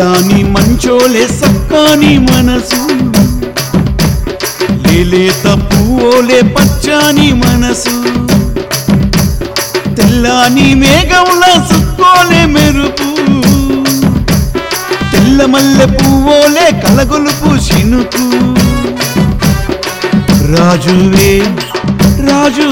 తెల్లాని మంచోలే సక్కాని మనసు లేలేత పువ్వులే పచ్చాని మనసు తెల్లాని మేఘంలా సుక్కోలే మెరుపు తెల్ల మల్లె పువ్వులే కలగొలుపు చినుకు రాజువే రాజు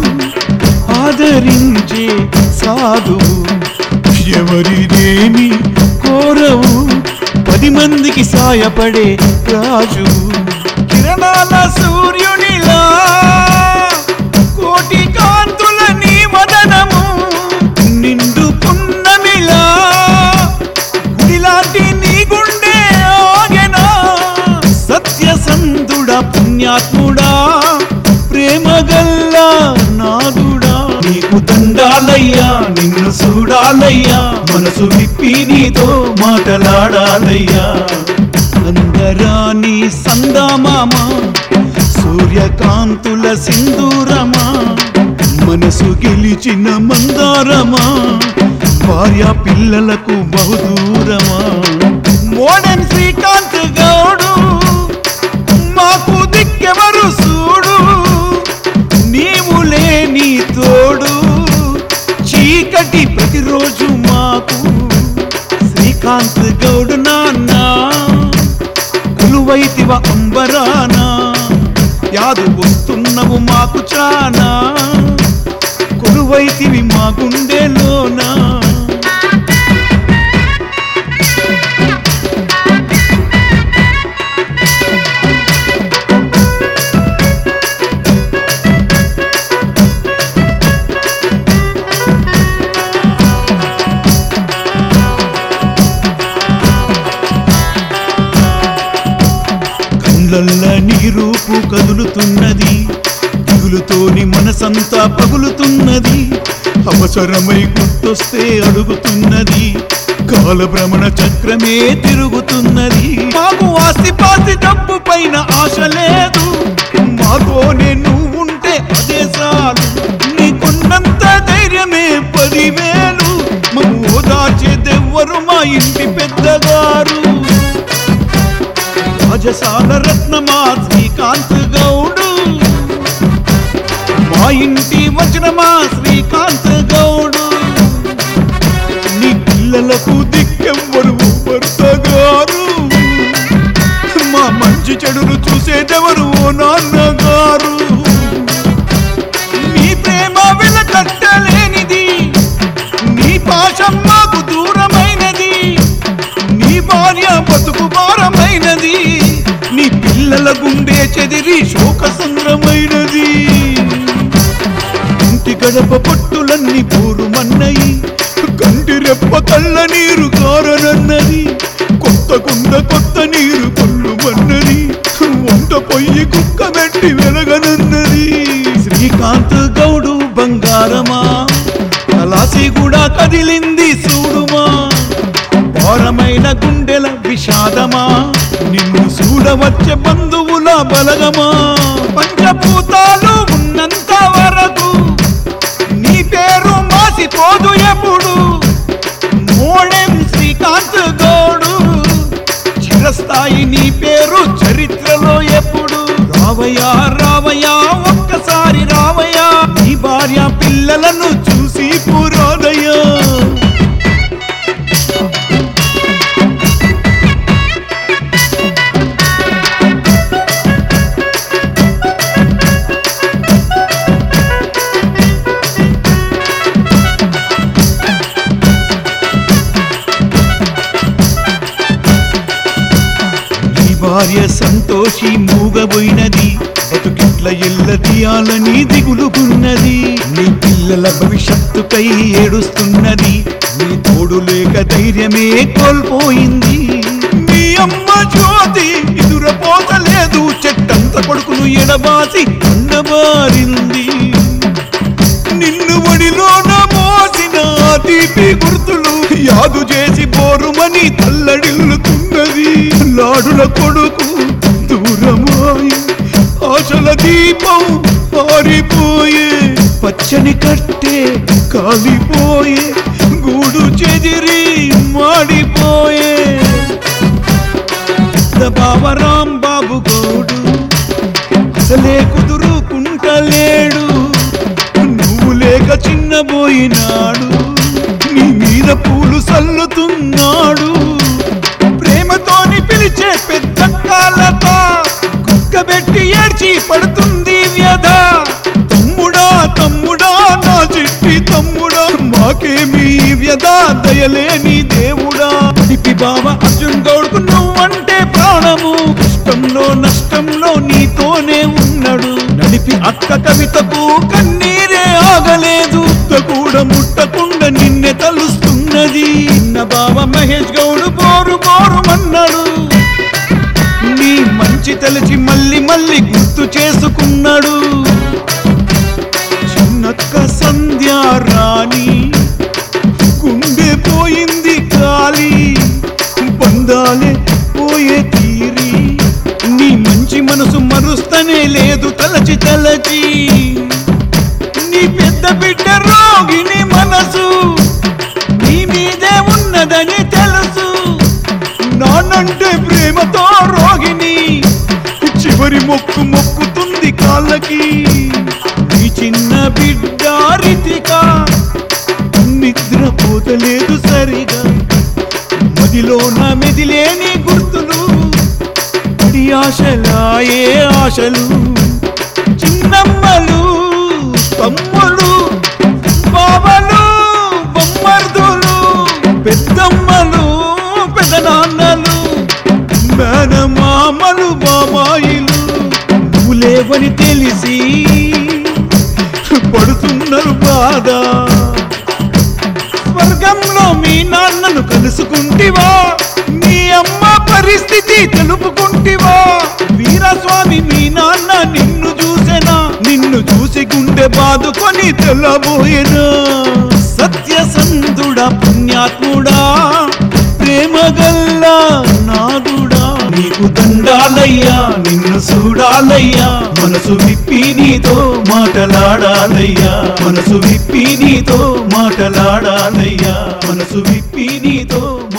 ఆదరించే సాధు ఎవరిదేమి కోరవు పది మందికి సాయపడే రాజు కిరణాల సూర్యునిలా కోటి కాంతుల నీ మదనము నిండు పున్నమిలా గుడిలాంటి నీ గుండె ఆగెనా సత్యసంధుడ పుణ్యాత్ముడా ప్రేమగల్లా నాదుడా నీకు దండాలయ్యా నిన్ను చూడాలయ్యా మనసు విప్పి నీతో మాటలాడాలయ్యా అందరాని సందామామ సూర్యకాంతుల సింధూరమా మనసు గెలిచిన మందారమా భార్య పిల్లలకు బహుదూరమా మోడన్ శ్రీకాంత్ గౌడు మాకు దిక్కెవరు చూడు నీవు లేని తోడు చీకటి ప్రతిరోజు మాకు శ్రీకాంత్ గౌడు నాన్న కొలువైతివ అంబరానా యాదు వస్తున్నవు మాకు చానా కొలువైతివి మా గుండెలోనా కళ్ళల్ల నీ రూపు కదులుతున్నది దిగులుతోని మనసంతా పగులుతున్నది అవసరమై గుర్తొస్తే అడుగుతున్నది కాలభ్రమణ చక్రమే తిరుగుతున్నది మాకు ఆస్తి పాస్తి డబ్బు పైన ఆశ లేదు మాతోనే నువ్వు ఉంటే అదే చాలు నీకున్నంత ధైర్యమే పదివేలు మమ్ము ఓదార్చేదెవ్వరు మా ఇంటి పెద్దగారు రాజసాల రత్నమా శ్రీకాంత్ గౌడు మా ఇంటి వజ్రమా శ్రీకాంత్ గౌడు నీ పిల్లలకు దిక్కెవ్వరు భర్త గారు మా మంచి చెడును చూసేదెవరు ఓ నాన్నగారు నీ ప్రేమ వెలకట్టలేనిది నీ పాశం మాకు దూరమైనది నీ భార్య బతుకు భారమైనది నీ పిల్లల గుండె చెదిరి శోకసంద్రమైనది ఇంటి గడప పొట్టులన్నీ పూరుమన్నయి కంటి రెప్ప కళ్ళ నీరు కారనన్నది కొత్త కుండ కొత్త నీరు కొల్లుమన్నది వంట పొయ్యి కుక్క పెట్టి వెలగనన్నది శ్రీకాంత్ గౌడు బంగారమా కలాసి కూడా కదిలింది చూడుమా భారమైన గుండెల విషాదమా నిన్ను చూడవచ్చే బంధువుల బలగమా పంచభూతాలు ఉన్నంత వరకు నీ పేరు మాసిపోదు ఎప్పుడు మోడెం శ్రీకాంత్ గౌడు చిరస్థాయి నీ పేరు చరిత్రలో ఎప్పుడు రావయ్యా రావయ్యా ఒక్కసారి రావయ్యా నీ భార్య పిల్లలను చూసి పురోదయ్యా నీ భార్య సంతోషి మూగబోయినది బతుకిట్ల ఎల్ల తీయాలని దిగులుకున్నది నీ పిల్లల భవిష్యత్తుకై ఏడుస్తున్నది నీ తోడు లేక ధైర్యమే కోల్పోయింది మీ అమ్మ జ్యోతి ఎదురపోతలేదు చెట్టంత కొడుకును ఎడబాసి ఉండబారింది నిన్ను ఒడిలోన మోసిన ఆ తీపి గుర్తులు యాదు చేసి బోరుమని తల్లడిల్లుతున్నది లాడుల కొడుకు దూరమాయి ఆశల దీపం ఆరిపోయే పచ్చని కట్టే కాలిపోయే గూడు చెదిరి మాడిపోయే పెద్ద బావ రాంబాబు గౌడు అసలే కుదురుకుంటలేడు నువ్వు లేక చిన్నబోయినాడు నీ మీద పూలు సల్లుతున్నాడు ప్రేమతోని పిలిచే పెద్ద కాలతో కుక్కబెట్టి ఏడ్చి పడుతుంది వ్యధ తమ్ముడా తమ్ముడా నా చిట్టి తమ్ముడా మాకేమీ వ్యధ దయలేని దేవుడా దిపి బావ అర్జున్ గౌడ్కు నువ్వంటే ప్రాణము కష్టంలో నష్టంలో నీతోనే ఉన్నాడు నడిపి అక్క కవితకు కన్నీరే ఆగలేదు ఉత్త కూడా ముట్టకుండా నిన్నే తలుస్తున్నది చిన్న బావ మహేష్ గౌడు బోరు బోరు మన్నాడు నీ మంచి తెలిసి మళ్ళీ మళ్ళీ గుర్తు చేసుకున్నాడు చిన్నక్క సంధ్యా రాణి గుండె పోయింది గాలి బంధాలే పోయే తీరి నీ మంచి మనసు మరుస్తనే లేదు తలచి తలచి నీ పెద్ద బిడ్డ రోగిని మనసు నీ మీదే ఉన్నదని తెలుసు నానంటే ప్రేమతో రోగిని చివరి మొక్కు మొక్కుతుంది కాళ్ళకి నీ చిన్న బిడ్డ రితిక నిద్రపోతలేదు సరిగా మదిలో నా మెదిలేని గుర్తులు పడి ఆశలాయే ఆశలు చిన్నమ్మలు తమ్ములు బావలు బొమ్మర్దులు పెద్దమ్మలు పెదనాన్నలు మేనమామలు బాబాయిలు నువ్వు లేవని తెలిసి పడుతున్నారు బాధ స్వర్గంలో మీ నాన్నను కలుసుకుంటివా మీ అమ్మ పరిస్థితి తెలుపుకుంటివా వీరస్వామి మీ నాన్న నిన్ను చూసెనా నిన్ను చూసి గుండె బాదుకొని తెల్లబోయేనా సత్యసంధుడా పుణ్యాత్ముడా ప్రేమగల్లా నాదుడా నీకు దండాలయ్యా నిన్ను చూడాలయ్యా మనసు విప్పి నీతో మాటలాడాలయ్యా మనసు విప్పి నీతో మాటలాడాలయ్యా మనసు విప్పి నీతో